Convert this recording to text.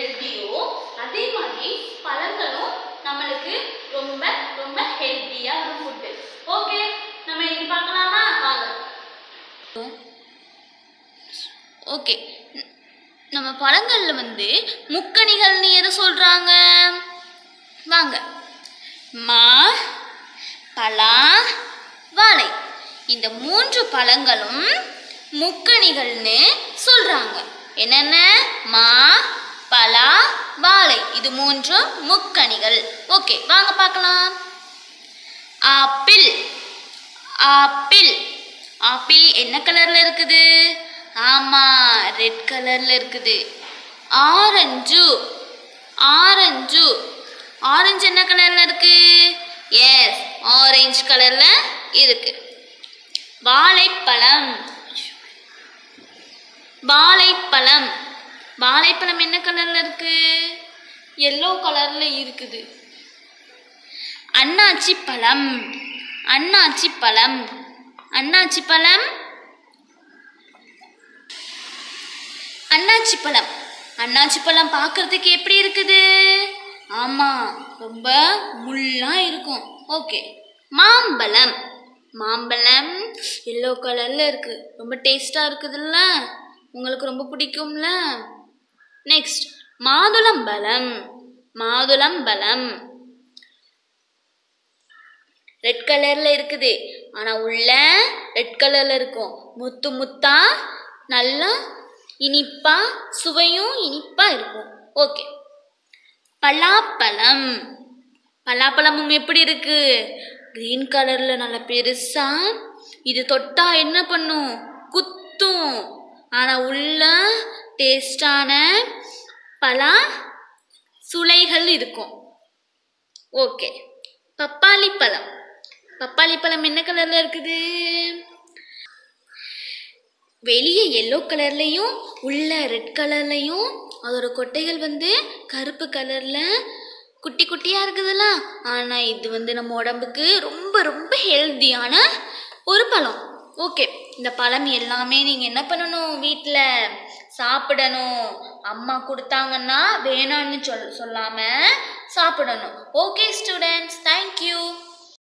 ஹெல்த்தியோ அதே மாதிரி பழங்களும் நம்மளுக்கு ரொம்ப ரொம்ப ஹெல்த்தியான ஃபுட்டு ஓகே நம்ம இன்னைக்கு பார்க்கலாமா வாங்க ஓகே நம்ம பழங்களில் வந்து முக்கணிகள்னு எதை சொல்கிறாங்க வாங்க மா பலா வாழை இந்த மூன்று பழங்களும் முக்கணிகள்னு சொல்கிறாங்க என்னென்ன மா பலா வாழை இது மூன்றும் முக்கணிகள் ஓகே வாங்க பார்க்கலாம் ஆப்பிள் ஆப்பிள் ஆப்பிள் என்ன கலர்ல இருக்குது ஆமா ரெட் கலர்ல இருக்குது ஆரஞ்சு ஆரஞ்சு ஆரஞ்சு என்ன கலர்ல இருக்கு எஸ் ஆரஞ்சு கலர்ல இருக்கு வாழைப்பழம் வாழைப்பழம் வாழைப்பழம் என்ன கலர்ல இருக்கு எல்லோ கலர்ல இருக்குது அன்னாச்சி பழம் அன்னாச்சி பழம் அன்னாச்சி பழம் அன்னாச்சி பழம் அன்னாச்சி பழம் பார்க்கறதுக்கு எப்படி இருக்குது ஆமாம் ரொம்ப முள்ளா இருக்கும் ஓகே மாம்பழம் மாம்பழம் எல்லோ கலரில் இருக்குது ரொம்ப டேஸ்ட்டாக இருக்குதுல்ல உங்களுக்கு ரொம்ப பிடிக்கும்ல நெக்ஸ்ட் மாதுளம்பழம் மாதுளம்பழம் ரெட் கலர்ல இருக்குது ஆனா உள்ள ரெட் கலர்ல இருக்கும் முத்து முத்தா நல்லா இனிப்பா சுவையும் இனிப்பா இருக்கும் ஓகே பலாப்பழம் பலாப்பழமும் எப்படி இருக்கு கிரீன் கலர்ல நல்ல பெருசா இது தொட்டா என்ன பண்ணும் குத்தும் ஆனா உள்ள டேஸ்டான பலா சுளைகள் இருக்கும் ஓகே பப்பாளி பழம் பப்பாளி பழம் என்ன கலர்ல இருக்குது வெளியே எல்லோ கலர்லையும் உள்ள ரெட் கலர்லையும் அதோட கொட்டைகள் வந்து கருப்பு கலர்ல குட்டி குட்டியா இருக்குதுல்ல ஆனா இது வந்து நம்ம உடம்புக்கு ரொம்ப ரொம்ப ஹெல்த்தியான ஒரு பழம் ஓகே இந்த பழம் எல்லாமே நீங்கள் என்ன பண்ணணும் வீட்டில் சாப்பிடணும் அம்மா கொடுத்தாங்கன்னா வேணான்னு சொல் சொல்லாமல் சாப்பிடணும் ஓகே ஸ்டூடெண்ட்ஸ் தேங்க்யூ